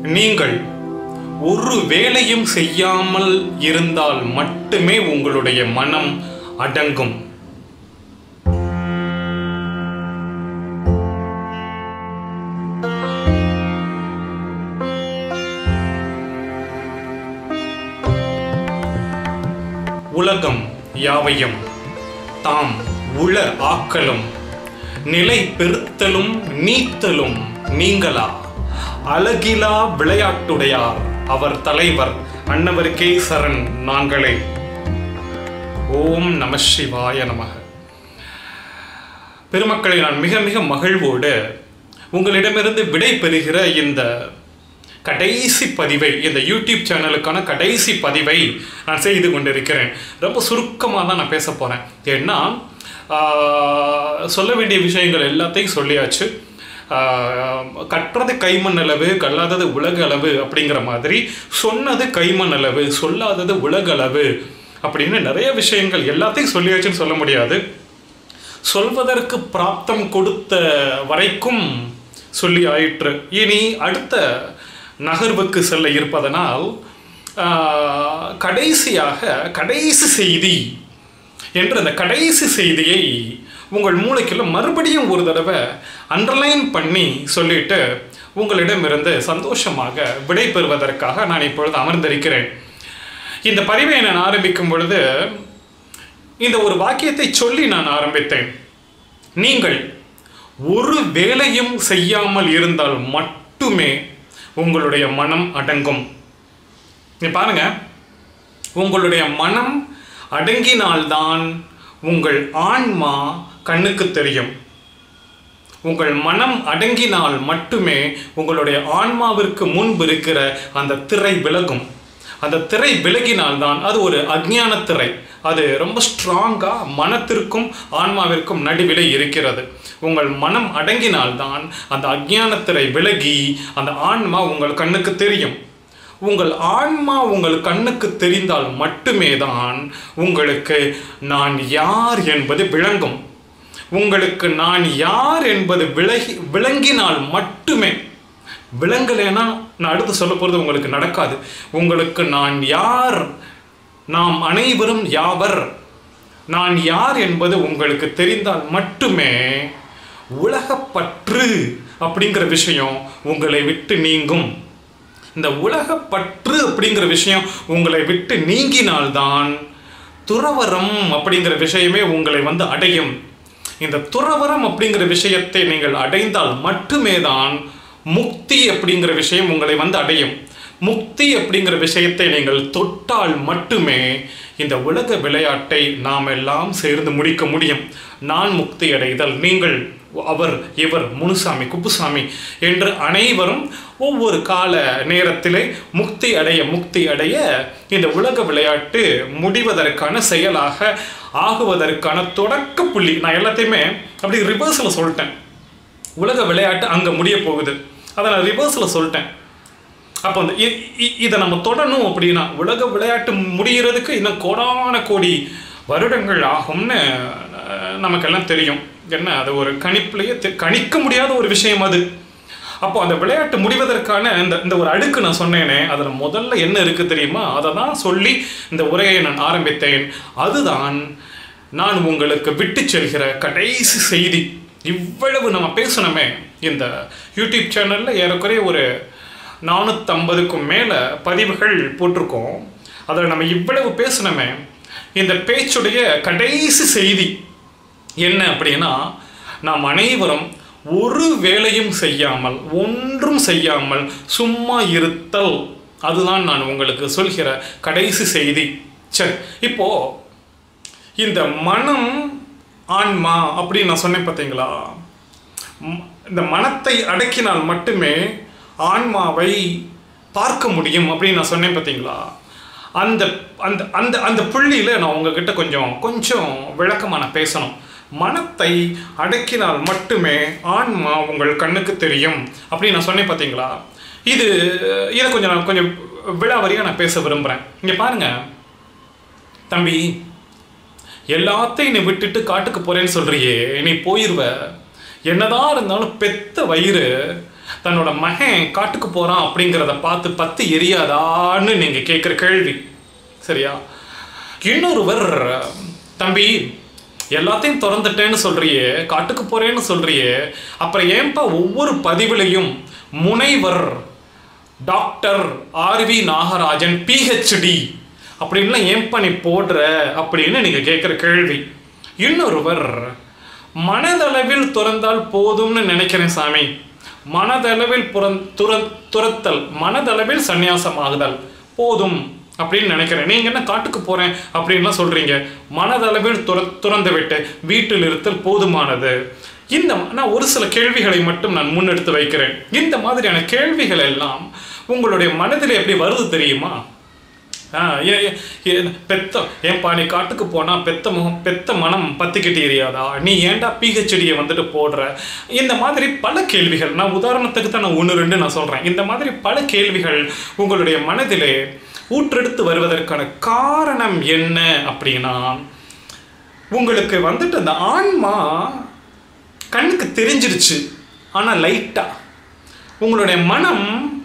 நீங்கள் ஒரு வேலையும் செய்யாமல் இருந்தால் மட்டுமே உங்களுடைய மனம் அடங்கும் உலகம் யாவையும் தாம் உள ஆக்கலும் நிலை பெருத்தலும் நீத்தலும் நீங்களா அழகிலா விளையாட்டுடையார் அவர் தலைவர் அன்னவருக்கே சரண் நாங்களே ஓம் நம சிவாய நமக பெருமக்களை நான் மிக மிக மகிழ்வோடு உங்களிடமிருந்து விடை பெறுகிற இந்த கடைசி பதிவை இந்த யூடியூப் சேனலுக்கான கடைசி பதிவை நான் செய்து கொண்டிருக்கிறேன் ரொம்ப சுருக்கமாக தான் நான் பேச போகிறேன் ஏன்னா ஆஹ், சொல்ல வேண்டிய விஷயங்கள் எல்லாத்தையும் சொல்லியாச்சு ஆஹ், கற்றது கைமண் அளவு கல்லாதது உலக அளவு அப்படிங்கிற மாதிரி சொன்னது கைமண் அளவு சொல்லாதது உலக அளவு அப்படின்னு நிறைய விஷயங்கள் எல்லாத்தையும் சொல்லியாச்சுன்னு சொல்ல முடியாது சொல்வதற்கு பிராப்தம் கொடுத்த வரைக்கும் சொல்லி ஆயிற்று இனி அடுத்த நகர்வுக்கு செல்ல இருப்பதனால் ஆஹ், கடைசியாக கடைசி செய்தி என்ற அந்த கடைசி செய்தியை உங்கள் மூளைக்குள்ள மறுபடியும் ஒரு தடவை அண்டர்லைன் பண்ணி சொல்லிட்டு உங்களிடமிருந்து சந்தோஷமாக விடை பெறுவதற்காக நான் இப்பொழுது அமர்ந்திருக்கிறேன் இந்த பதிவை நான் ஆரம்பிக்கும் பொழுது இந்த ஒரு வாக்கியத்தை சொல்லி நான் ஆரம்பித்தேன் நீங்கள் ஒரு வேலையும் செய்யாமல் இருந்தால் மட்டுமே உங்களுடைய மனம் அடங்கும் நீ பாருங்க உங்களுடைய மனம் அடங்கினால்தான் உங்கள் ஆன்மா கண்ணுக்கு தெரியும் உங்கள் மனம் அடங்கினால் மட்டுமே உங்களுடைய ஆன்மாவிற்கு முன்பு இருக்கிற அந்த திரை விலகும் அந்த திரை விலகினால்தான் அது ஒரு அஜ்ஞான திரை அது ரொம்ப ஸ்ட்ராங்காக மனத்திற்கும் ஆன்மாவிற்கும் நடுவிலே இருக்கிறது உங்கள் மனம் அடங்கினால்தான் அந்த அஜ்ஞான திரை விலகி அந்த ஆன்மா உங்கள் கண்ணுக்கு தெரியும் உங்கள் ஆன்மா உங்கள் கண்ணுக்கு தெரிந்தால் மட்டுமே தான் உங்களுக்கு நான் யார் என்பது விளங்கும் உங்களுக்கு நான் யார் என்பது விலகி விளங்கினால் மட்டுமே விளங்கலைன்னா நான் அடுத்து சொல்ல போகிறது உங்களுக்கு நடக்காது உங்களுக்கு நான் யார் நாம் அனைவரும் யாவர் நான் யார் என்பது உங்களுக்கு தெரிந்தால் மட்டுமே உலகப்பற்று அப்படிங்கிற விஷயம் உங்களை விட்டு நீங்கும் இந்த உலகப்பற்று அப்படிங்கிற விஷயம் உங்களை விட்டு நீங்கினால்தான் துறவரம் அப்படிங்கிற விஷயமே உங்களை வந்து அடையும் இந்த துறவரம் அப்படிங்கிற விஷயத்தை நீங்கள் அடைந்தால் மட்டுமே தான் முக்தி அப்படிங்கிற விஷயம் உங்களை வந்து அடையும் முக்தி அப்படிங்கிற விஷயத்தை நீங்கள் தொட்டால் மட்டுமே இந்த உலக விளையாட்டை நாம் எல்லாம் சேர்ந்து முடிக்க முடியும் நான் முக்தி அடைதல் நீங்கள் அவர் இவர் முனுசாமி குப்புசாமி என்று அனைவரும் ஒவ்வொரு கால நேரத்திலே முக்தி அடைய முக்தி அடைய இந்த உலக விளையாட்டு முடிவதற்கான செயலாக ஆகுவதற்கான தொடக்க புள்ளி நான் எல்லாத்தையுமே அப்படி ரிவர்ஸில் சொல்லிட்டேன் உலக விளையாட்டு அங்கே முடிய போகுது அதை நான் ரிவர்ஸில் சொல்லிட்டேன் அப்போ அந்த இ- இ- இதை நம்ம தொடரணும் அப்படின்னா உலக விளையாட்டு முடிகிறதுக்கு இன்னும் கோடான கோடி வருடங்கள் ஆகும்னு அஹ், நமக்கெல்லாம் தெரியும் என்ன அது ஒரு கணிப்புலேயே தெ- கணிக்க முடியாத ஒரு விஷயம் அது அப்போ அந்த விளையாட்டு முடிவதற்கான இந்த இந்த ஒரு அடுக்கு நான் சொன்னேனே அதில் முதல்ல என்ன இருக்கு தெரியுமா அதை தான் சொல்லி இந்த உரையை நான் ஆரம்பித்தேன் அதுதான் நான் உங்களுக்கு விட்டு செல்கிற கடைசி செய்தி இவ்வளவு நம்ம பேசணுமே இந்த யூடியூப் சேனலில் ஏறக்குறைய ஒரு நானூற்றம்பதுக்கும் மேலே பதிவுகள் போட்டிருக்கோம் அதில் நம்ம இவ்வளவு பேசணுமே இந்த பேச்சுடைய கடைசி செய்தி என்ன அப்படின்னா நாம் அனைவரும் ஒரு வேலையும் செய்யாமல் ஒன்றும் செய்யாமல் சும்மா இருத்தல் அதுதான் நான் உங்களுக்கு சொல்கிற கடைசி செய்தி சரி இப்போ இந்த மனம் ஆன்மா அப்படின்னு நான் சொன்னேன் பார்த்தீங்களா ம், இந்த மனத்தை அடக்கினால் மட்டுமே ஆன்மாவை பார்க்க முடியும் அப்படின்னு நான் சொன்னேன் பார்த்தீங்களா அந்த அந்த அந்த அந்த புள்ளியில் நான் உங்ககிட்ட கொஞ்சம் கொஞ்சம் விளக்கமாக நான் பேசணும் மனத்தை அடக்கினால் மட்டுமே ஆன்மா உங்கள் கண்ணுக்கு தெரியும் அப்படின்னு நான் சொன்னேன் பார்த்தீங்களா இது இதை கொஞ்சம் நான் கொஞ்சம் விழாவரியாக நான் பேச விரும்புகிறேன் இங்கே பாருங்க தம்பி எல்லாத்தையும் நீ விட்டுட்டு காட்டுக்கு போறேன்னு சொல்றியே நீ போயிருவ என்னதான் இருந்தாலும் பெத்த வயிறு தன்னோட மகன் காட்டுக்கு போகிறான் அப்படிங்கிறத பார்த்து பத்து எரியாதான்னு நீங்கள் கேட்குற கேள்வி சரியா இன்னொருவர் தம்பி எல்லாத்தையும் திறந்துட்டேன்னு சொல்றியே காட்டுக்கு போறேன்னு சொல்றியே அப்புறம் ஏன்பா ஒவ்வொரு பதிவிலையும் முனைவர் டாக்டர் ஆர்வி நாகராஜன் பிஹெச்டி அப்படின்லாம் ஏன்பா நீ போடுற அப்படின்னு நீங்க கேட்குற கேள்வி இன்னொருவர் மனதளவில் துறந்தால் போதும்னு நினைக்கிறேன் சாமி மனதளவில் புறந் துற துரத்தல் மனதளவில் சந்நியாசமாகுதல் போதும் அப்படின்னு நினைக்கிறேன் நீங்க என்ன காட்டுக்கு போறேன் அப்படின்லாம் சொல்றீங்க மனதளவில் துற துறந்து விட்டு வீட்டில் இருத்தல் போதுமானது இந்த நான் ஒரு சில கேள்விகளை மட்டும் நான் முன்னெடுத்து வைக்கிறேன் இந்த மாதிரியான கேள்விகள் எல்லாம் உங்களுடைய மனதில் எப்படி வருது தெரியுமா ஆ, ஏ- ஏ- ஏ- பெத்த ஏன்பா நீ காட்டுக்கு போனா பெத்த முகம் பெத்த மனம் பத்திக்கிட்டு எரியாதா நீ ஏன்டா பிஹெச்டியை வந்துட்டு போடுற இந்த மாதிரி பல கேள்விகள் நான் உதாரணத்துக்கு தான் நான் ஒன்று ரெண்டு நான் சொல்றேன் இந்த மாதிரி பல கேள்விகள் உங்களுடைய மனதிலே ஊற்றெடுத்து வருவதற்கான காரணம் என்ன அப்படின்னா உங்களுக்கு வந்துட்டு அந்த ஆன்மா கண்ணுக்கு தெரிஞ்சிருச்சு ஆனால் லைட்டாக உங்களுடைய மனம்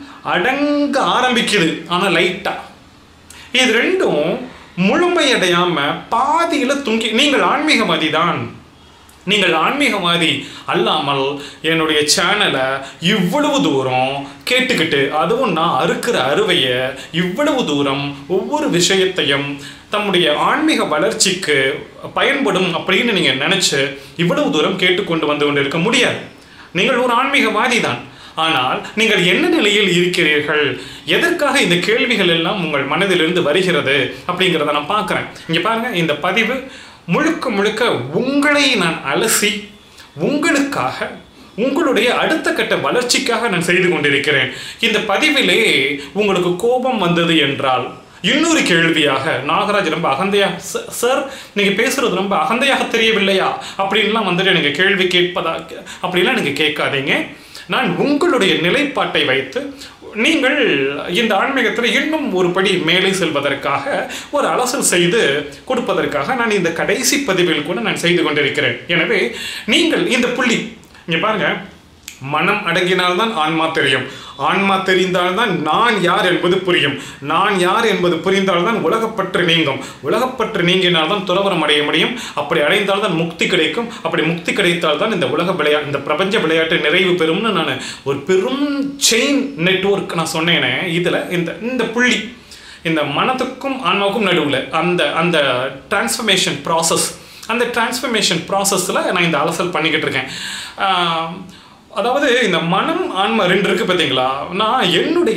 அடங்க ஆரம்பிக்குது ஆனால் லைட்டாக இது ரெண்டும் முழுமையடையாம பாதியில துங்கி நீங்கள் ஆன்மீகவாதி தான் நீங்கள் ஆன்மீகவாதி அல்லாமல் என்னுடைய சேனலை இவ்வளவு தூரம் கேட்டுக்கிட்டு அதுவும் நான் அறுக்கிற அறுவையை இவ்வளவு தூரம் ஒவ்வொரு விஷயத்தையும் தம்முடைய ஆன்மீக வளர்ச்சிக்கு பயன்படும் அப்படின்னு நீங்கள் நினச்சி இவ்வளவு தூரம் கேட்டுக்கொண்டு வந்து கொண்டு இருக்க முடியாது நீங்கள் ஒரு ஆன்மீகவாதி தான் ஆனால் நீங்கள் என்ன நிலையில் இருக்கிறீர்கள் எதற்காக இந்த கேள்விகள் எல்லாம் உங்கள் மனதிலிருந்து வருகிறது அப்படிங்கிறத நான் பார்க்குறேன் இங்கே பாருங்க இந்த பதிவு முழுக்க முழுக்க உங்களை நான் அலசி உங்களுக்காக உங்களுடைய அடுத்த கட்ட வளர்ச்சிக்காக நான் செய்து கொண்டிருக்கிறேன் இந்த பதிவிலே உங்களுக்கு கோபம் வந்தது என்றால் இன்னொரு கேள்வியாக நாகராஜ் ரொம்ப அகந்தையா "ச- சார் நீங்க பேசுறது ரொம்ப அகந்தையாக தெரியவில்லையா அப்படின்லாம் வந்துட்டு நீங்க கேள்வி கேட்பதா அப்படிலாம் நீங்க கேட்காதீங்க நான் உங்களுடைய நிலைப்பாட்டை வைத்து நீங்கள் இந்த ஆன்மீகத்தில் இன்னும் ஒரு படி மேலே செல்வதற்காக ஒரு அலசல் செய்து கொடுப்பதற்காக நான் இந்த கடைசி பதிவில் கூட நான் செய்து கொண்டிருக்கிறேன் எனவே நீங்கள் இந்த புள்ளி இங்க பாருங்க மனம் அடங்கினால்தான் ஆன்மா தெரியும் ஆன்மா தெரிந்தால்தான் நான் யார் என்பது புரியும் நான் யார் என்பது புரிந்தால்தான் உலகப்பற்று நீங்கும் உலகப்பற்று நீங்கினால்தான் துறவரம் அடைய முடியும் அப்படி அடைந்தால்தான் முக்தி கிடைக்கும் அப்படி முக்தி கிடைத்தால்தான் இந்த உலக விளையா இந்த பிரபஞ்ச விளையாட்டு நிறைவு பெறும்னு நான் ஒரு பெரும் செயின் நெட்வொர்க் நான் சொன்னேனே இதில் இந்த இந்த புள்ளி இந்த மனதுக்கும் ஆன்மாவுக்கும் நடுவில் அந்த அந்த டிரான்ஸ்ஃபர்மேஷன் ப்ராசஸ் அந்த டிரான்ஸ்ஃபர்மேஷன் ப்ராசஸில் நான் இந்த அலசல் பண்ணிக்கிட்டு இருக்கேன் ஆஹ், அதாவது இந்த மனம் ஆன்மா ரெண்டு இருக்குது பார்த்தீங்களா நான் என்னுடைய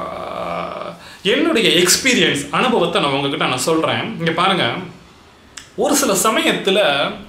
ஆஹ், என்னுடைய எக்ஸ்பீரியன்ஸ் அனுபவத்தை நான் உங்ககிட்ட நான் சொல்கிறேன் இங்கே பாருங்கள் ஒரு சில சமயத்தில்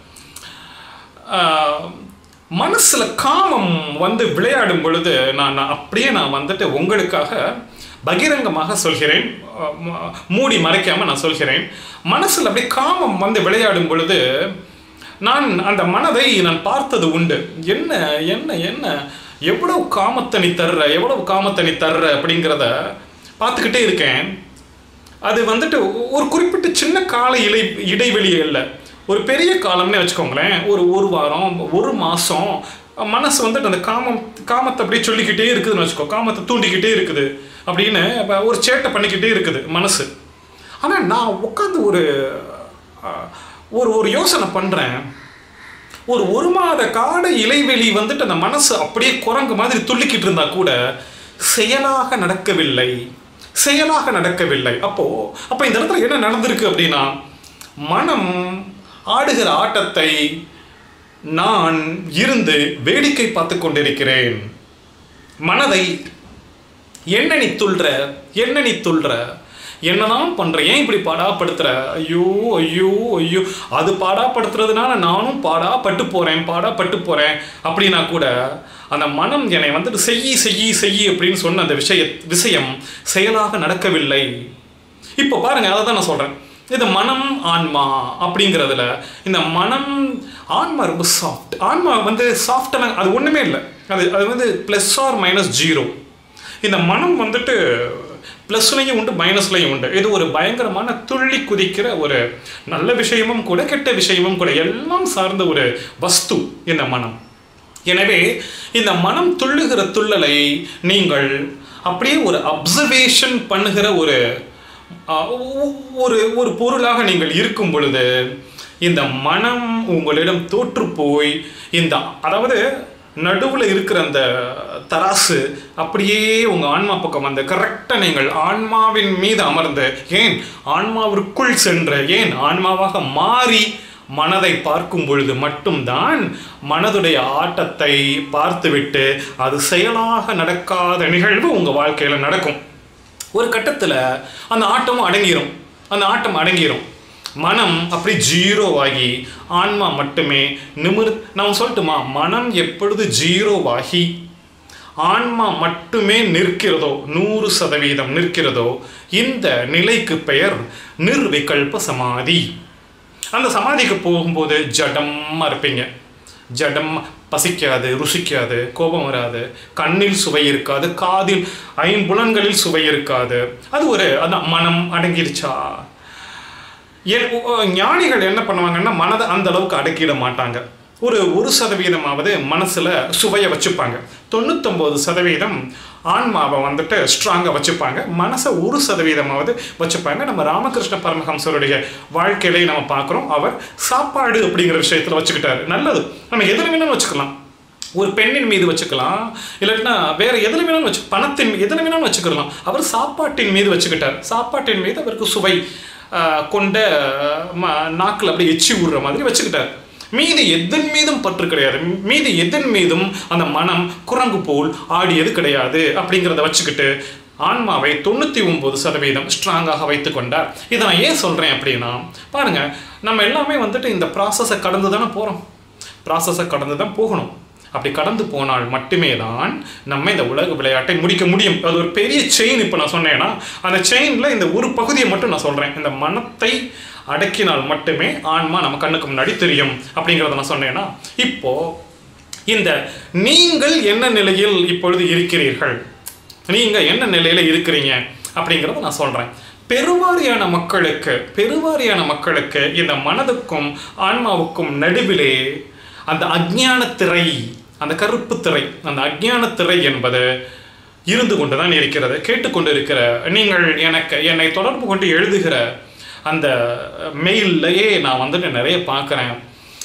மனசில் காமம் வந்து விளையாடும் பொழுது நான் நான் அப்படியே நான் வந்துட்டு உங்களுக்காக பகிரங்கமாக சொல்கிறேன் அஹ் ம- மூடி மறைக்காமல் நான் சொல்கிறேன் மனசில் அப்படியே காமம் வந்து விளையாடும் பொழுது நான் அந்த மனதை நான் பார்த்தது உண்டு என்ன என்ன என்ன எவ்வளவு காமத்தை நீ தர்ற எவ்வளவு காமத்தை நீ தர்ற அப்படிங்கிறத பார்த்துக்கிட்டே இருக்கேன் அது வந்துட்டு ஒரு குறிப்பிட்ட சின்ன கால இலை இடைவெளி இல்லை ஒரு பெரிய காலம்னே வச்சுக்கோங்களேன் ஒரு ஒரு வாரம் ஒரு மாதம் மனசு வந்துட்டு அந்த காமம் காமத்தை அப்படியே சொல்லிக்கிட்டே இருக்குதுன்னு வச்சுக்கோ காமத்தை தூண்டிக்கிட்டே இருக்குது அப்படின்னு அப்ப ஒரு சேட்டை பண்ணிக்கிட்டே இருக்குது மனசு ஆனால் நான் உட்காந்து ஒரு அஹ், ஒரு ஒரு யோசனை பண்ணுறேன் ஒரு ஒரு மாத கால இலைவெளி வந்துட்டு அந்த மனசு அப்படியே குரங்கு மாதிரி துள்ளிக்கிட்டு இருந்தா கூட செயலாக நடக்கவில்லை செயலாக நடக்கவில்லை அப்போ அப்போ இந்த இடத்துல என்ன நடந்திருக்கு அப்படின்னா மனம் ஆடுகிற ஆட்டத்தை நான் இருந்து வேடிக்கை பார்த்து கொண்டிருக்கிறேன் மனதை என்ன நீ துள்ற என்ன நீ துள்ற என்னதான் பண்ற ஏன் இப்படி பாடாப்படுத்துற ஐயோ ஐயோ ஐயோ அது பாடாப்படுத்துறதுனால நானும் பாடா பட்டு போறேன் பாடா பட்டு போறேன் அப்படின்னா கூட அந்த மனம் என்னை வந்துட்டு செய்யி செய்யி செய்யி அப்படின்னு சொன்ன அந்த விஷய விஷயம் செயலாக நடக்கவில்லை இப்போ பாருங்க அதை தான் நான் சொல்றேன் இது மனம் ஆன்மா அப்படிங்கிறதுல இந்த மனம் ஆன்மா ரொம்ப சாஃப்ட் ஆன்மா வந்து சாஃப்டான அது ஒன்றுமே இல்லை அது அது வந்து ப்ளஸ் ஆர் மைனஸ் ஜீரோ இந்த மனம் வந்துட்டு ப்ளஸ்லையும் உண்டு மைனஸ்லையும் உண்டு இது ஒரு பயங்கரமான துள்ளி குதிக்கிற ஒரு நல்ல விஷயமும் கூட கெட்ட விஷயமும் கூட எல்லாம் சார்ந்த ஒரு வஸ்து இந்த மனம் எனவே இந்த மனம் துள்ளுகிற துள்ளலை நீங்கள் அப்படியே ஒரு அப்சர்வேஷன் பண்ணுகிற ஒரு அஹ், ஒ- ஒரு ஒரு பொருளாக நீங்கள் இருக்கும் பொழுது இந்த மனம் உங்களிடம் தோற்று போய் இந்த அதாவது நடுவில் இருக்கிற அந்த தராசு அப்படியே உங்க ஆன்மா பக்கம் வந்து கரெக்டாக நீங்கள் ஆன்மாவின் மீது அமர்ந்து ஏன் ஆன்மாவிற்குள் சென்ற ஏன் ஆன்மாவாக மாறி மனதை பார்க்கும் பொழுது மட்டும்தான் மனதுடைய ஆட்டத்தை பார்த்துவிட்டு அது செயலாக நடக்காத நிகழ்வு உங்க வாழ்க்கையில நடக்கும் ஒரு கட்டத்துல அந்த ஆட்டமும் அடங்கிரும் அந்த ஆட்டம் அடங்கிரும் மனம் அப்படி ஜீரோ ஆகி ஆன்மா மட்டுமே நிமிர் நான் சொல்லட்டுமா மனம் எப்பொழுது ஜீரோவாகி ஆன்மா மட்டுமே நிற்கிறதோ நூறு சதவீதம் நிற்கிறதோ இந்த நிலைக்கு பெயர் நிர்விகல்ப சமாதி அந்த சமாதிக்கு போகும்போது ஜடமாக இருப்பீங்க ஜடம் பசிக்காது ருசிக்காது கோபம் வராது கண்ணில் சுவை இருக்காது காதில் ஐம்புலன்களில் சுவை இருக்காது அது ஒரு அதான் மனம் அடங்கிருச்சா என் உ- ஞானிகள் என்ன பண்ணுவாங்கன்னா மனதை அந்த அளவுக்கு அடக்கிட மாட்டாங்க ஒரு ஒரு சதவீதமாவது மனசுல சுவையை வச்சுப்பாங்க தொண்ணூத்தொம்பது சதவீதம் ஆன்மாவை வந்துட்டு ஸ்ட்ராங்காக வச்சுப்பாங்க மனசை ஒரு சதவீதமாவது வச்சுப்பாங்க நம்ம ராமகிருஷ்ண பரமஹம்சருடைய வாழ்க்கையிலே நம்ம பார்க்குறோம் அவர் சாப்பாடு அப்படிங்கிற விஷயத்தில் வச்சுக்கிட்டாரு நல்லது நம்ம எதில் வேணாலும் வச்சுக்கலாம் ஒரு பெண்ணின் மீது வச்சுக்கலாம் இல்லாட்டினா வேற எதில் வேணாலும் வச்சு பணத்தின் எதில் வேணாலும் வச்சுக்கலாம் அவர் சாப்பாட்டின் மீது வச்சுக்கிட்டார் சாப்பாட்டின் மீது அவருக்கு சுவை ஆஹ், கொண்ட நாக்கில் அப்படியே எச்சி விடுற மாதிரி வச்சுக்கிட்டார் மீதி எதன் மீதும் பற்று கிடையாது மீதி எதன் மீதும் அந்த மனம் குரங்கு போல் ஆடியது கிடையாது அப்படிங்கிறத வச்சுக்கிட்டு ஆன்மாவை தொண்ணூற்றி ஒம்பது சதவீதம் ஸ்ட்ராங்காக வைத்து கொண்டார் இதை நான் ஏன் சொல்கிறேன் அப்படின்னா பாருங்க நம்ம எல்லாமே வந்துட்டு இந்த ப்ராசஸை கடந்து தானே போகிறோம் ப்ராசஸை கடந்து தான் போகணும் அப்படி கடந்து போனால் மட்டுமே தான் நம்ம இந்த உலக விளையாட்டை முடிக்க முடியும் அது ஒரு பெரிய செயின் இப்போ நான் சொன்னேன்னா அந்த செயினில் இந்த ஒரு பகுதியை மட்டும் நான் சொல்கிறேன் இந்த மனத்தை அடக்கினால் மட்டுமே ஆன்மா நம்ம கண்ணுக்கு முன்னாடி தெரியும் அப்படிங்கிறத நான் சொன்னேன்னா இப்போ இந்த நீங்கள் என்ன நிலையில் இப்பொழுது இருக்கிறீர்கள் நீங்க என்ன நிலையில இருக்கிறீங்க அப்படிங்கிறத நான் சொல்றேன் பெருவாரியான மக்களுக்கு பெருவாரியான மக்களுக்கு இந்த மனதுக்கும் ஆன்மாவுக்கும் நடுவிலே அந்த அஜ்ஞான திரை அந்த கருப்பு திரை அந்த அஜ்ஞான திரை என்பது இருந்து கொண்டுதான் இருக்கிறது கேட்டுக்கொண்டு இருக்கிற நீங்கள் எனக்கு என்னை தொடர்பு கொண்டு எழுதுகிற அந்த மெயில்லையே நான் வந்துட்டு நிறைய பார்க்குறேன்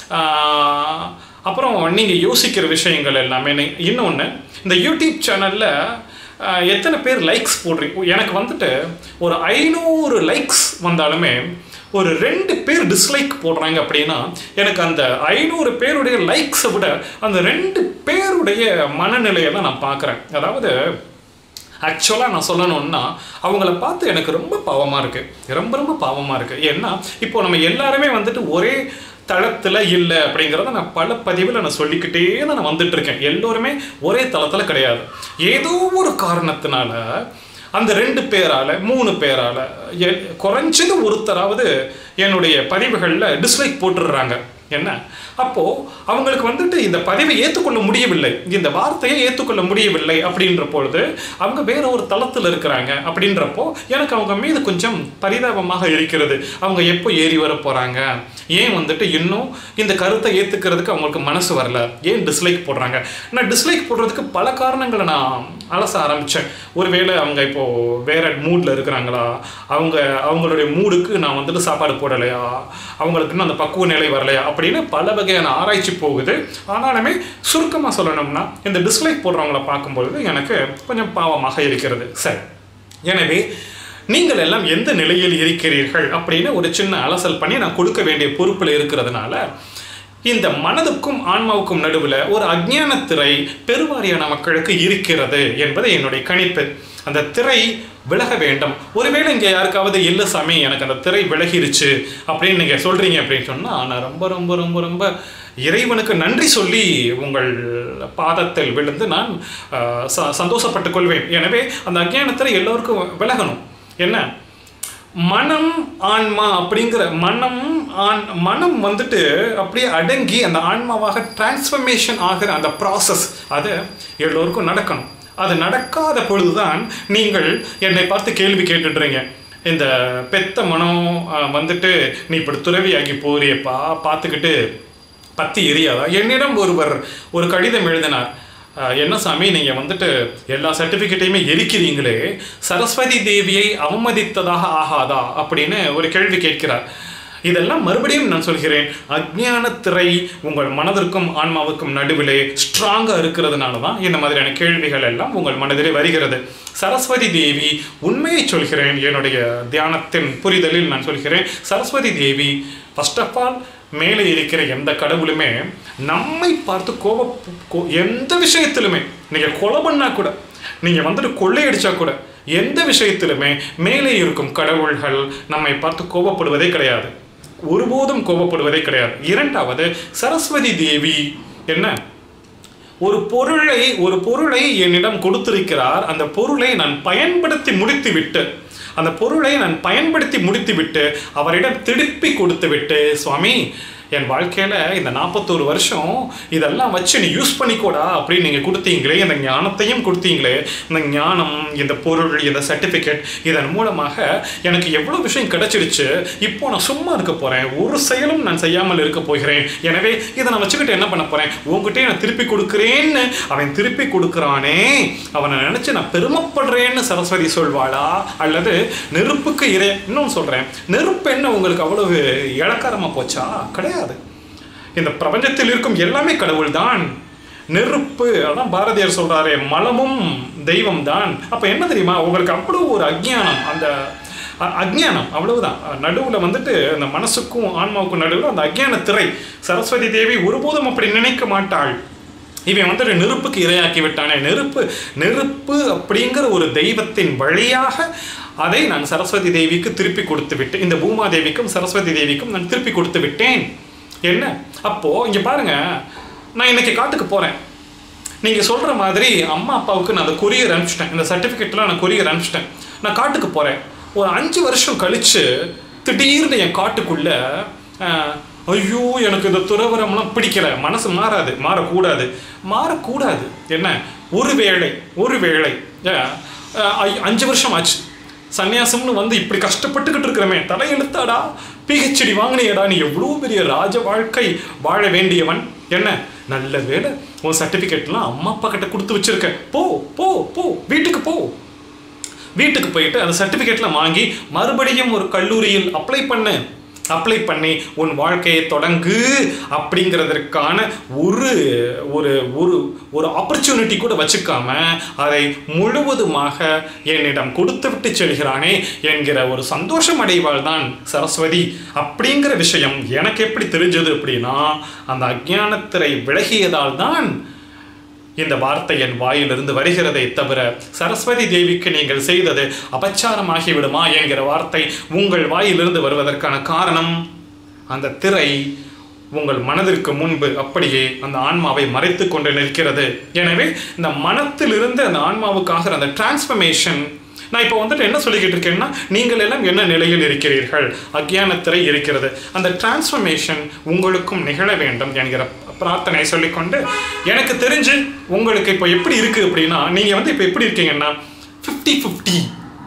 அப்புறம் நீங்கள் யோசிக்கிற விஷயங்கள் எல்லாமே இன்னொன்று இந்த யூடியூப் சேனலில் எத்தனை பேர் லைக்ஸ் போடுறீங்க எனக்கு வந்துட்டு ஒரு ஐநூறு லைக்ஸ் வந்தாலுமே ஒரு ரெண்டு பேர் டிஸ்லைக் போடுறாங்க அப்படின்னா எனக்கு அந்த ஐநூறு பேருடைய லைக்ஸை விட அந்த ரெண்டு பேருடைய மனநிலையை தான் நான் பார்க்குறேன் அதாவது ஆக்சுவலாக நான் சொல்லணும்னா அவங்கள பார்த்து எனக்கு ரொம்ப பாவமாக இருக்குது ரொம்ப ரொம்ப பாவமாக இருக்குது ஏன்னா இப்போ நம்ம எல்லாருமே வந்துட்டு ஒரே தளத்தில் இல்லை அப்படிங்கிறத நான் பல பதிவில் நான் சொல்லிக்கிட்டே தான் நான் வந்துட்டு இருக்கேன் எல்லோருமே ஒரே தளத்தில் கிடையாது ஏதோ ஒரு காரணத்தினால அந்த ரெண்டு பேரால மூணு பேரால எ- குறைஞ்சது ஒருத்தராவது என்னுடைய பதிவுகளில் டிஸ்லைக் போட்டுடுறாங்க என்ன அப்போ அவங்களுக்கு வந்துட்டு இந்த பதிவை ஏற்றுக்கொள்ள முடியவில்லை இந்த வார்த்தையை ஏற்றுக்கொள்ள முடியவில்லை அப்படின்ற பொழுது அவங்க வேற ஒரு தளத்தில் இருக்கிறாங்க அப்படின்றப்போ எனக்கு அவங்க மீது கொஞ்சம் பரிதாபமாக இருக்கிறது அவங்க எப்போ ஏறி வர போறாங்க ஏன் வந்துட்டு இன்னும் இந்த கருத்தை ஏற்றுக்கிறதுக்கு அவங்களுக்கு மனசு வரல ஏன் டிஸ்லைக் போடுறாங்க நான் டிஸ்லைக் போடுறதுக்கு பல காரணங்களை நான் அலச ஆரம்பித்தேன் ஒருவேளை அவங்க இப்போ வேற மூடில் இருக்கிறாங்களா அவங்க அவங்களுடைய மூடுக்கு நான் வந்துட்டு சாப்பாடு போடலையா அவங்களுக்கு இன்னும் அந்த பக்குவ நிலை வரலையா அப்படின்னு பல வகையான ஆராய்ச்சி போகுது ஆனாலுமே சுருக்கமாக சொல்லணும்னா இந்த டிஸ்லைக் போடுறவங்கள பார்க்கும்பொழுது எனக்கு கொஞ்சம் பாவமாக இருக்கிறது சரி எனவே நீங்கள் எல்லாம் எந்த நிலையில் இருக்கிறீர்கள் அப்படின்னு ஒரு சின்ன அலசல் பண்ணி நான் கொடுக்க வேண்டிய பொறுப்பில் இருக்கிறதுனால இந்த மனதுக்கும் ஆன்மாவுக்கும் நடுவில் ஒரு அஜ்ஞான திரை பெருவாரியான மக்களுக்கு இருக்கிறது என்பது என்னுடைய கணிப்பு அந்த திரை விலக வேண்டும் ஒருவேளை இங்கே யாருக்காவது இல்லை சாமி எனக்கு அந்த திரை விலகிருச்சு அப்படின்னு நீங்கள் சொல்கிறீங்க அப்படின்னு சொன்னால் நான் ரொம்ப ரொம்ப ரொம்ப ரொம்ப இறைவனுக்கு நன்றி சொல்லி உங்கள் பாதத்தில் விழுந்து நான் ஆஹ், ச சந்தோஷப்பட்டுக் கொள்வேன் எனவே அந்த அஜ்ஞானத்திரை எல்லோருக்கும் விலகணும் என்ன மனம் ஆன்மா அப்படிங்கிற மனம் ஆன் மனம் வந்துட்டு அப்படியே அடங்கி அந்த ஆன்மாவாக டிரான்ஸ்ஃபர்மேஷன் ஆகிற அந்த ப்ராசஸ் அது எல்லோருக்கும் நடக்கணும் அது நடக்காத பொழுதுதான் நீங்கள் என்னை பார்த்து கேள்வி கேட்டுடுறீங்க இந்த பெத்த மனம் அஹ், வந்துட்டு நீ இப்படி துறவியாகி போறியப்பா பார்த்துக்கிட்டு பத்தி எரியாதா என்னிடம் ஒருவர் ஒரு கடிதம் எழுதினார் அஹ், என்ன சாமி நீங்கள் வந்துட்டு எல்லா சர்டிஃபிகேட்டையுமே எரிக்கிறீங்களே சரஸ்வதி தேவியை அவமதித்ததாக ஆகாதா அப்படின்னு ஒரு கேள்வி கேட்கிறார் இதெல்லாம் மறுபடியும் நான் சொல்கிறேன் அஜ்ஞான திரை உங்கள் மனதிற்கும் ஆன்மாவுக்கும் நடுவிலே ஸ்ட்ராங்காக இருக்கிறதுனால தான் இந்த மாதிரியான கேள்விகள் எல்லாம் உங்கள் மனதிலே வருகிறது சரஸ்வதி தேவி உண்மையை சொல்கிறேன் என்னுடைய தியானத்தின் புரிதலில் நான் சொல்கிறேன் Saraswati Devi first of all மேலே இருக்கிற எந்த கடவுளுமே நம்மை பார்த்து கோப கோ- எந்த விஷயத்திலுமே நீங்கள் கொலை பண்ணா கூட நீங்கள் வந்துட்டு கொள்ளையடிச்சா கூட எந்த விஷயத்திலுமே மேலே இருக்கும் கடவுள்கள் நம்மை பார்த்து கோபப்படுவதே கிடையாது ஒருபோதும் கோபப்படுவதே கிடையாது இரண்டாவது சரஸ்வதி தேவி என்ன ஒரு பொருளை ஒரு பொருளை என்னிடம் கொடுத்திருக்கிறார் அந்த பொருளை நான் பயன்படுத்தி முடித்துவிட்டு அந்த பொருளை நான் பயன்படுத்தி முடித்துவிட்டு அவரிடம் திருப்பி கொடுத்துவிட்டு சுவாமி என் வாழ்க்கையில் இந்த நாற்பத்தோரு வருஷம் இதெல்லாம் வச்சு நீ யூஸ் பண்ணிக்கோடா அப்படின்னு நீங்கள் கொடுத்தீங்களே இந்த ஞானத்தையும் கொடுத்தீங்களே இந்த ஞானம் இந்த பொருள் இந்த சர்டிஃபிகேட் இதன் மூலமாக எனக்கு எவ்வளோ விஷயம் கிடைச்சிருச்சு இப்போ நான் சும்மா இருக்க போகிறேன் ஒரு செயலும் நான் செய்யாமல் இருக்க போகிறேன் எனவே இதை நான் வச்சுக்கிட்டு என்ன பண்ண போகிறேன் உங்ககிட்டயே நான் திருப்பி கொடுக்குறேன்னு அவன் திருப்பி கொடுக்குறானே அவனை நினச்சி நான் பெருமைப்படுறேன்னு சரஸ்வதி சொல்வாளா அல்லது நெருப்புக்கு இறை இன்னும் சொல்கிறேன் நெருப்பு என்ன உங்களுக்கு அவ்வளவு இளக்காரமாக போச்சா கிடையாது இந்த பிரபஞ்சத்தில் இருக்கும் எல்லாமே கடவுள்தான் நெருப்பு அதான் பாரதியார் சொல்றாரே மலமும் தெய்வம் தான் அப்ப என்ன தெரியுமா உங்களுக்கு அவ்வளவு ஒரு அஜ்ஞானம் அந்த அ- அஜ்ஞானம் அவ்வளவுதான் நடுவுல வந்துட்டு அந்த மனசுக்கும் ஆன்மாவுக்கும் நடுவில் அந்த அஜ்ஞான திரை சரஸ்வதி தேவி ஒருபோதும் அப்படி நினைக்க மாட்டாள் இவன் வந்துட்டு நெருப்புக்கு இரையாக்கி விட்டானே நெருப்பு நெருப்பு அப்படிங்கிற ஒரு தெய்வத்தின் வழியாக அதை நான் சரஸ்வதி தேவிக்கு திருப்பி கொடுத்து விட்டு இந்த பூமா தேவிக்கும் சரஸ்வதி தேவிக்கும் நான் திருப்பி கொடுத்து விட்டேன் என்ன அப்போ இங்க பாருங்க நான் இன்னைக்கு காட்டுக்கு போறேன் நீங்க சொல்ற மாதிரி அம்மா அப்பாவுக்கு நான் அந்த கொரியர் அனுப்பிச்சிட்டேன் இந்த சர்டிஃபிகேட்லாம் நான் கொரியர் அனுப்பிச்சிட்டேன் நான் காட்டுக்கு போறேன் ஒரு அஞ்சு வருஷம் கழிச்சு திடீர்னு என் காட்டுக்குள்ள ஆஹ், ஐயோ எனக்கு இந்த துறவரம்லாம் பிடிக்கல மனசு மாறாது மாறக்கூடாது மாறக்கூடாது என்ன ஒருவேளை ஒருவேளை ஆஹ், ஆஹ், அஞ்சு வருஷம் ஆச்சு சன்னியாசம்னு வந்து இப்படி கஷ்டப்பட்டுக்கிட்டு இருக்கிறமே தலையெழுத்தாடா பிஹெச்டி வாங்கினியடா நீ எவ்வளோ பெரிய ராஜ வாழ்க்கை வாழ வேண்டியவன் என்ன நல்ல வேலை உன் சர்டிஃபிகேட்லாம் அம்மா அப்பா கிட்ட கொடுத்து வச்சிருக்க போ போ போ வீட்டுக்கு போ வீட்டுக்கு போயிட்டு அந்த சர்டிஃபிகேட்லாம் வாங்கி மறுபடியும் ஒரு கல்லூரியில் அப்ளை பண்ணு அப்ளை பண்ணி உன் வாழ்க்கையை தொடங்கு அப்படிங்கிறதற்கான ஒரு ஒரு ஒரு ஒரு ஆப்பர்ச்சுனிட்டி கூட வச்சுக்காம அதை முழுவதுமாக என்னிடம் கொடுத்து விட்டு செல்கிறானே என்கிற ஒரு சந்தோஷம் அடைவாள் தான் சரஸ்வதி அப்படிங்கிற விஷயம் எனக்கு எப்படி தெரிஞ்சது அப்படின்னா அந்த அஜ்ஞானத்திரை விலகியதால் தான் இந்த வார்த்தை என் வாயிலிருந்து வருகிறதை தவிர சரஸ்வதி தேவிக்கு நீங்கள் செய்தது அபச்சாரமாகி விடுமா என்கிற வார்த்தை உங்கள் வாயிலிருந்து வருவதற்கான காரணம் அந்த திரை உங்கள் மனதிற்கு முன்பு அப்படியே அந்த ஆன்மாவை மறைத்து கொண்டு நிற்கிறது எனவே இந்த மனத்திலிருந்து அந்த ஆன்மாவுக்காக அந்த டிரான்ஸ்ஃபர்மேஷன் நான் இப்போ வந்துட்டு என்ன சொல்லிக்கிட்டு இருக்கேன்னா நீங்கள் எல்லாம் என்ன நிலையில் இருக்கிறீர்கள் அக்ஞானத்திரை இருக்கிறது அந்த டிரான்ஸ்ஃபர்மேஷன் உங்களுக்கும் நிகழ வேண்டும் என்கிற பிரார்த்தனை சொல்லிக்கொண்டு எனக்கு தெரிஞ்சு உங்களுக்கு இப்போ எப்படி இருக்கு அப்படின்னா நீங்க வந்து இப்போ எப்படி இருக்கீங்கன்னா ஃபிஃப்டி ஃபிஃப்டி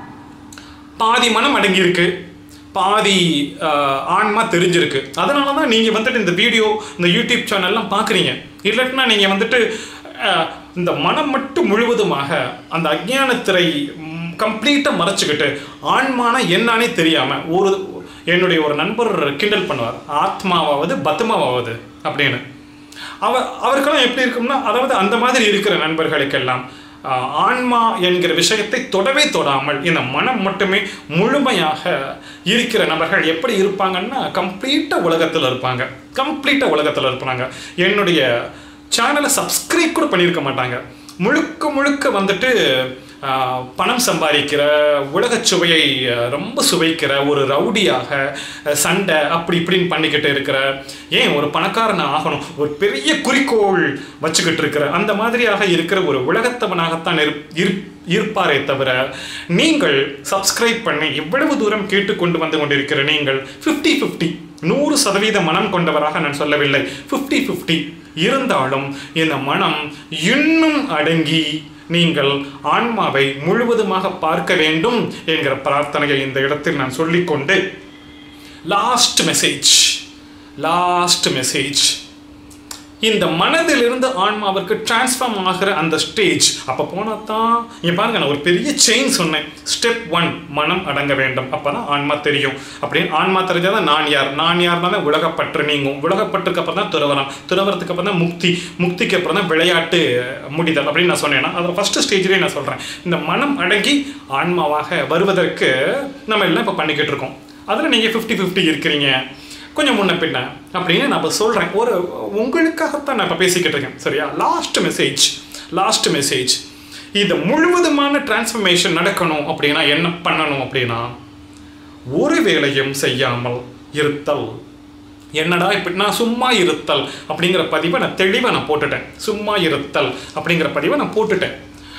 பாதி மனம் அடங்கி இருக்கு பாதி ஆஹ், ஆன்மா தெரிஞ்சிருக்கு அதனால தான் நீங்கள் வந்துட்டு இந்த வீடியோ இந்த யூடியூப் சேனல்லாம் பார்க்குறீங்க இல்லாட்டினா நீங்கள் வந்துட்டு ஆஹ், இந்த மனம் மட்டும் முழுவதுமாக அந்த அஜ்ஞானத்திரை கம்ப்ளீட்டாக மறைச்சிக்கிட்டு ஆன்மானா என்னானே தெரியாமல் ஒரு என்னுடைய ஒரு நண்பர் கிண்டல் பண்ணுவார் ஆத்மாவாவது பத்மாவாவது அப்படின்னு அவ அவருக்கெல்லாம் எப்படி இருக்கும்னா அதாவது அந்த மாதிரி இருக்கிற நண்பர்களுக்கெல்லாம் ஆஹ், ஆன்மா என்கிற விஷயத்தை தொடவே தொடாமல் இந்த மனம் மட்டுமே முழுமையாக இருக்கிற நபர்கள் எப்படி இருப்பாங்கன்னா கம்ப்ளீட்டாக உலகத்தில் இருப்பாங்க கம்ப்ளீட்டாக உலகத்தில் இருப்பாங்க என்னுடைய சேனலை சப்ஸ்கிரைப் கூட பண்ணியிருக்க மாட்டாங்க முழுக்க முழுக்க வந்துட்டு ஆஹ், பணம் சம்பாதிக்கிற உலகச் சுவையை ஆஹ், ரொம்ப சுவைக்கிற ஒரு ரவுடியாக ஆஹ், சண்டை அப்படி இப்படின்னு பண்ணிக்கிட்டு இருக்கிற ஏன் ஒரு பணக்காரன் ஆகணும் ஒரு பெரிய குறிக்கோள் வச்சுக்கிட்டு இருக்கிற அந்த மாதிரியாக இருக்கிற ஒரு உலகத்தவனாகத்தான் இரு இரு- இருப்பாரே தவிர நீங்கள் சப்ஸ்கிரைப் பண்ணி இவ்வளவு தூரம் கேட்டுக்கொண்டு வந்து கொண்டிருக்கிற நீங்கள் ஃபிஃப்டி ஃபிஃப்டி நூறு சதவீத மனம் கொண்டவராக நான் சொல்லவில்லை ஃபிஃப்டி ஃபிஃப்டி இருந்தாலும் இந்த மனம் இன்னும் அடங்கி நீங்கள் ஆன்மாவை முழுவதுமாக பார்க்க வேண்டும் என்கிற பிரார்த்தனையை இந்த இடத்தில் நான் சொல்லிக்கொண்டு லாஸ்ட் மெசேஜ் லாஸ்ட் மெசேஜ் இந்த மனதிலிருந்து ஆன்மாவிற்கு டிரான்ஸ்ஃபார்ம் ஆகிற அந்த ஸ்டேஜ் அப்போ போனால் தான் இங்கே பாருங்க நான் ஒரு பெரிய செயின் சொன்னேன் ஸ்டெப் ஒன் மனம் அடங்க வேண்டும் அப்போ தான் ஆன்மா தெரியும் அப்படின்னு ஆன்மா தெரிஞ்சால் தான் நான் யார் நான் யார்னா தான் உலகப்பற்று நீங்கும் உலகப்பற்றுக்கு அப்புறம் தான் துறவரம் துறவரத்துக்கு அப்புறம் தான் முக்தி முக்திக்கு அப்புறம் தான் விளையாட்டு முடிதல் அப்படின்னு நான் சொன்னேன்னா அதில் ஃபஸ்ட்டு ஸ்டேஜ்லேயே நான் சொல்கிறேன் இந்த மனம் அடங்கி ஆன்மாவாக வருவதற்கு நம்ம எல்லாம் இப்போ பண்ணிக்கிட்டு இருக்கோம் அதில் நீங்கள் ஃபிஃப்டி ஃபிஃப்டி இருக்கிறீங்க கொஞ்சம் முன்ன பின்ன அப்படின்னு நான் இப்போ சொல்கிறேன் ஒரு உங்களுக்காகத்தான் நான் இப்போ பேசிக்கிட்டு இருக்கேன் சரியா லாஸ்ட் மெசேஜ் லாஸ்ட் மெசேஜ் இது முழுவதுமான டிரான்ஸ்ஃபர்மேஷன் நடக்கணும் அப்படின்னா என்ன பண்ணணும் அப்படின்னா ஒரு வேலையும் செய்யாமல் இருத்தல் என்னடா இப்படி நான் சும்மா இருத்தல் அப்படிங்கிற பதிவை நான் தெளிவாக நான் போட்டுட்டேன் சும்மா இருத்தல் அப்படிங்கிற பதிவை நான் போட்டுட்டேன்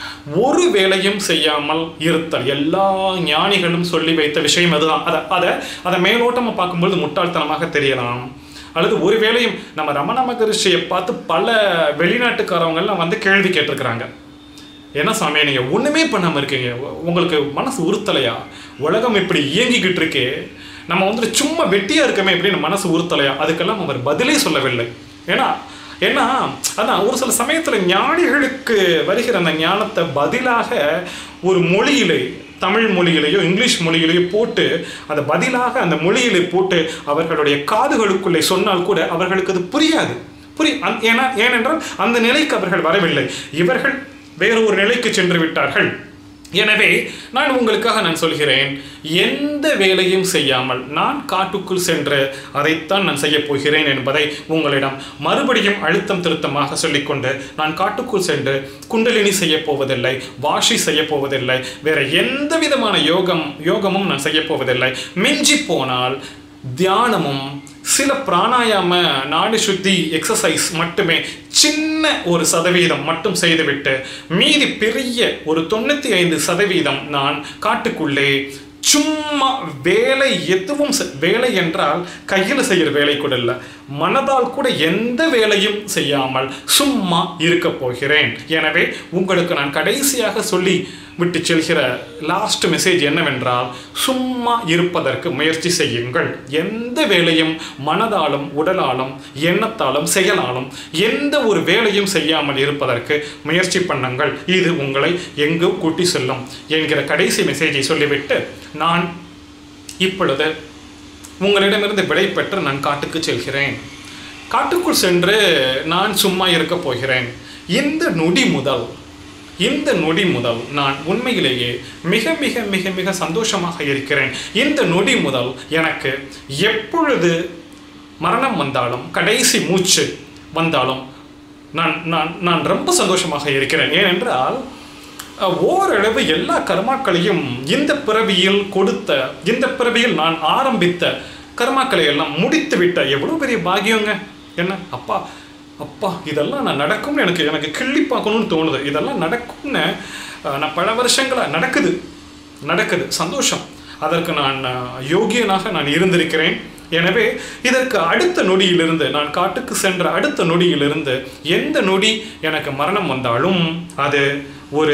ஒரு வேலையும் செய்யாமல் இருத்தல் எல்லா ஞானிகளும் சொல்லி வைத்த விஷயம் அதுதான் அதை அதை அதை மேலோட்டமாக பார்க்கும்பொழுது முட்டாள்தனமாக தெரியலாம் அல்லது ஒரு வேளையும் நம்ம ரமண மகரிஷியை பார்த்து பல வெளிநாட்டுக்காரவங்கெல்லாம் வந்து கேள்வி கேட்டிருக்கிறாங்க என்ன சாமி நீங்கள் ஒன்றுமே பண்ணாமல் இருக்கீங்க உ- உங்களுக்கு மனசு உறுத்தலையா உலகம் இப்படி இயங்கிக்கிட்டு இருக்கே நம்ம வந்துட்டு சும்மா வெட்டியாக இருக்கமே எப்படின்னு மனசு உறுத்தலையா அதுக்கெல்லாம் அவர் பதிலே சொல்லவில்லை ஏன்னா ஏன்னா அதான் ஒரு சில சமயத்தில் ஞானிகளுக்கு வருகிற அந்த ஞானத்தை பதிலாக ஒரு மொழியிலே தமிழ் மொழியிலேயோ இங்கிலீஷ் மொழியிலேயோ போட்டு அதை பதிலாக அந்த மொழியிலே போட்டு அவர்களுடைய காதுகளுக்குள்ளே சொன்னால் கூட அவர்களுக்கு அது புரியாது புரி அந்- ஏன்னா ஏனென்றால் அந்த நிலைக்கு அவர்கள் வரவில்லை இவர்கள் வேறு ஒரு நிலைக்கு சென்று விட்டார்கள் எனவே நான் உங்களுக்காக நான் சொல்கிறேன் எந்த வேலையும் செய்யாமல் நான் காட்டுக்குள் சென்று அதைத்தான் நான் செய்யப் போகிறேன் என்பதை உங்களிடம் மறுபடியும் அழுத்தம் திருத்தமாக சொல்லிக்கொண்டு நான் காட்டுக்குள் சென்று குண்டலினி செய்யப் போவதில்லை வாஷி செய்யப் போவதில்லை வேற எந்த விதமான யோகம் யோகமும் நான் செய்யப் போவதில்லை மிஞ்சி போனால் தியானமும் சில பிராணாயாம நாடி சுத்தி எக்ஸசைஸ் மட்டுமே சின்ன ஒரு சதவீதம் மட்டும் செய்துவிட்டு மீதி பெரிய ஒரு தொண்ணூற்றி ஐந்து சதவீதம் நான் காட்டுக்குள்ளே சும்மா வேலை எதுவும் செ- வேலை என்றால் கையில் செய்கிற வேலை கூட இல்லை மனதால் கூட எந்த வேலையும் செய்யாமல் சும்மா இருக்க போகிறேன் எனவே உங்களுக்கு நான் கடைசியாக சொல்லி விட்டு செல்கிற லாஸ்ட் மெசேஜ் என்னவென்றால் சும்மா இருப்பதற்கு முயற்சி செய்யுங்கள் எந்த வேலையும் மனதாலும் உடலாலும் எண்ணத்தாலும் செயலாலும் எந்த ஒரு வேலையும் செய்யாமல் இருப்பதற்கு முயற்சி பண்ணுங்கள் இது உங்களை எங்கு கூட்டி செல்லும் என்கிற கடைசி மெசேஜை சொல்லிவிட்டு நான் இப்பொழுது உங்களிடமிருந்து விடை பெற்று நான் காட்டுக்கு செல்கிறேன் காட்டுக்குள் சென்று நான் சும்மா இருக்க போகிறேன் இந்த நொடி முதல் இந்த நொடி முதல் நான் உண்மையிலேயே மிக மிக மிக மிக சந்தோஷமாக இருக்கிறேன் இந்த நொடி முதல் எனக்கு எப்பொழுது மரணம் வந்தாலும் கடைசி மூச்சு வந்தாலும் நான் நான் நான் ரொம்ப சந்தோஷமாக இருக்கிறேன் ஏனென்றால் அஹ், ஓரளவு எல்லா கர்மாக்களையும் இந்த பிறவியில் கொடுத்த இந்த பிறவியில் நான் ஆரம்பித்த கர்மாக்களை எல்லாம் முடித்து விட்ட எவ்வளோ பெரிய பாக்கியங்க என்ன அப்பா அப்பா இதெல்லாம் நான் நடக்கும்னு எனக்கு எனக்கு கிள்ளி பார்க்கணும்னு தோணுது இதெல்லாம் நடக்கும்னு அஹ், நான் பல வருஷங்களா நடக்குது நடக்குது சந்தோஷம் அதற்கு நான் அஹ், யோகியனாக நான் இருந்திருக்கிறேன் எனவே இதற்கு அடுத்த நொடியிலிருந்து நான் காட்டுக்கு சென்ற அடுத்த நொடியிலிருந்து எந்த நொடி எனக்கு மரணம் வந்தாலும் அது ஒரு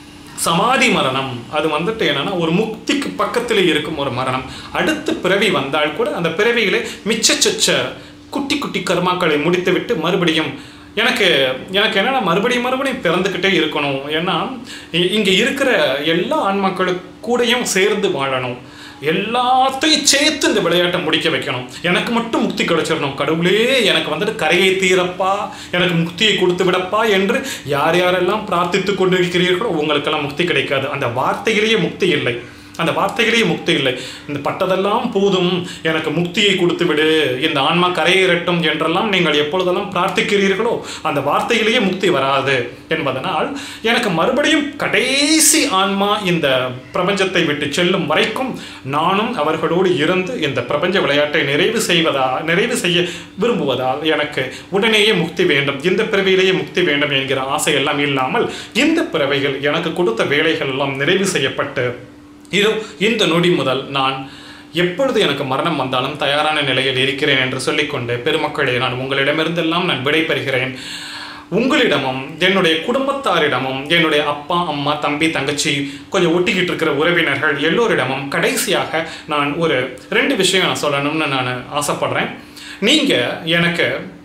சமாதி மரணம் அது வந்துட்டு என்னன்னா ஒரு முக்திக்கு பக்கத்தில் இருக்கும் ஒரு மரணம் அடுத்த பிறவி வந்தால் கூட அந்த பிறவியிலே மிச்ச சொச்ச குட்டி குட்டி கர்மாக்களை முடித்துவிட்டு மறுபடியும் எனக்கு எனக்கு என்னன்னா மறுபடியும் மறுபடியும் பிறந்துக்கிட்டே இருக்கணும் ஏன்னா இ- இங்கே இருக்கிற எல்லா ஆன்மாக்களுக்கு கூடயும் சேர்ந்து வாழணும் எல்லாத்தையும் சேர்த்து இந்த விளையாட்டை முடிக்க வைக்கணும் எனக்கு மட்டும் முக்தி கிடைச்சிடணும் கடவுளே எனக்கு வந்துட்டு கரையை தீரப்பா எனக்கு முக்தியை கொடுத்து விடப்பா என்று யார் யாரெல்லாம் பிரார்த்தித்து கொண்டிருக்கிறீர்களோ உங்களுக்கெல்லாம் முக்தி கிடைக்காது அந்த வார்த்தையிலேயே முக்தி இல்லை அந்த வார்த்தைகளே முக்தி இல்லை இந்த பட்டதெல்லாம் போதும் எனக்கு முக்தியை கொடுத்து விடு இந்த ஆன்மா கரையேறட்டும் என்றெல்லாம் நீங்கள் எப்பொழுதெல்லாம் பிரார்த்திக்கிறீர்களோ அந்த வார்த்தையிலேயே முக்தி வராது என்பதனால் எனக்கு மறுபடியும் கடைசி ஆன்மா இந்த பிரபஞ்சத்தை விட்டு செல்லும் வரைக்கும் நானும் அவர்களோடு இருந்து இந்த பிரபஞ்ச விளையாட்டை நிறைவு செய்வதா நிறைவு செய்ய விரும்புவதால் எனக்கு உடனேயே முக்தி வேண்டும் இந்த பிறவியிலேயே முக்தி வேண்டும் என்கிற ஆசை எல்லாம் இல்லாமல் இந்த பிறவைகள் எனக்கு கொடுத்த வேலைகள் எல்லாம் நிறைவு செய்யப்பட்டு இதோ இந்த நொடி முதல் நான் எப்பொழுது எனக்கு மரணம் வந்தாலும் தயாரான நிலையில் இருக்கிறேன் என்று சொல்லிக்கொண்டு பெருமக்களே நான் உங்களிடமிருந்தெல்லாம் நான் விடைபெறுகிறேன் உங்களிடமும் என்னுடைய குடும்பத்தாரிடமும் என்னுடைய அப்பா அம்மா தம்பி தங்கச்சி கொஞ்சம் ஒட்டிக்கிட்டு இருக்கிற உறவினர்கள் எல்லோரிடமும் கடைசியாக நான் ஒரு ரெண்டு விஷயம் நான் சொல்லணும்னு நான் ஆசைப்படுறேன் நீங்கள் எனக்கு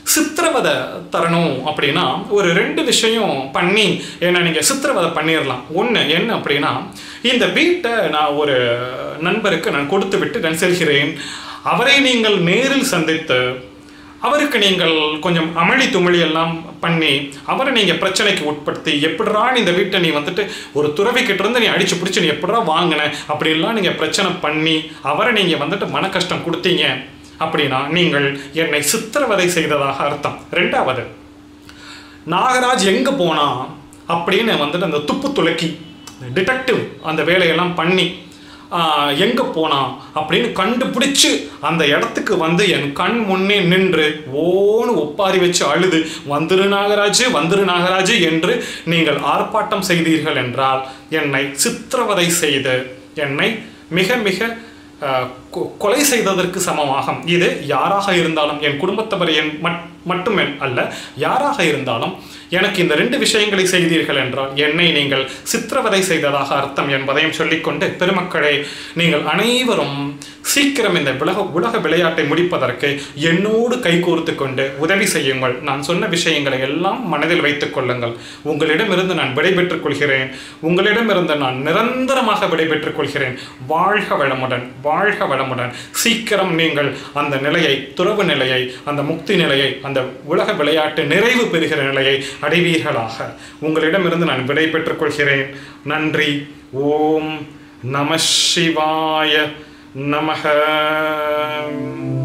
சித்திரவதை தரணும் அப்படின்னா ஒரு ரெண்டு விஷயம் பண்ணி என்ன நீங்கள் சித்திரவதை பண்ணிடலாம் ஒன்று என்ன அப்படின்னா இந்த வீட்டை நான் ஒரு நண்பருக்கு நான் கொடுத்து விட்டு நான் செல்கிறேன் அவரை நீங்கள் நேரில் சந்தித்து அவருக்கு நீங்கள் கொஞ்சம் அமளி துமளி எல்லாம் பண்ணி அவரை நீங்கள் பிரச்சனைக்கு உட்படுத்தி எப்படிடா இந்த வீட்டை நீ வந்துட்டு ஒரு துறவிக்கிட்ட இருந்து நீ அடிச்சு பிடிச்சி நீ எப்படிடா வாங்கின அப்படின்லாம் நீங்கள் பிரச்சனை பண்ணி அவரை நீங்கள் வந்துட்டு மன கஷ்டம் கொடுத்தீங்க அப்படின்னா நீங்கள் என்னை சித்திரவதை செய்ததாக அர்த்தம் ரெண்டாவது நாகராஜ் எங்கே போனா அப்படின்னு வந்துட்டு அந்த துப்பு துளக்கி டிடெக்டிவ் அந்த வேலையெல்லாம் பண்ணி எங்கே போனான் அப்படின்னு கண்டுபிடிச்சு அந்த இடத்துக்கு வந்து என் கண் முன்னே நின்று ஓன்னு ஒப்பாரி வச்சு அழுது வந்துரு நாகராஜ் வந்துரு நாகராஜ் என்று நீங்கள் ஆர்ப்பாட்டம் செய்தீர்கள் என்றால் என்னை சித்திரவதை செய்து என்னை மிக மிக அஹ், கொ- கொலை செய்ததற்கு சமமாகும் இது யாராக இருந்தாலும் என் குடும்பத்தவர் என் மட் மட்டுமே அல்ல யாராக இருந்தாலும் எனக்கு இந்த ரெண்டு விஷயங்களை செய்தீர்கள் என்றால் என்னை நீங்கள் சித்திரவதை செய்ததாக அர்த்தம் என்பதையும் சொல்லிக்கொண்டு பெருமக்களே நீங்கள் அனைவரும் சீக்கிரம் இந்த உலக உலக விளையாட்டை முடிப்பதற்கு என்னோடு கைகோர்த்து கொண்டு உதவி செய்யுங்கள் நான் சொன்ன விஷயங்களை எல்லாம் மனதில் வைத்துக் கொள்ளுங்கள் உங்களிடமிருந்து நான் விடைபெற்றுக் கொள்கிறேன் உங்களிடமிருந்து நான் நிரந்தரமாக விடைபெற்றுக் கொள்கிறேன் வாழ்க வளமுடன் வாழ்க வளமுடன் சீக்கிரம் நீங்கள் அந்த நிலையை துறவு நிலையை அந்த முக்தி நிலையை அந்த உலக விளையாட்டு நிறைவு பெறுகிற நிலையை அடைவீர்களாக உங்களிடமிருந்து நான் விடை பெற்றுக் கொள்கிறேன் நன்றி ஓம் நம சிவாய நமக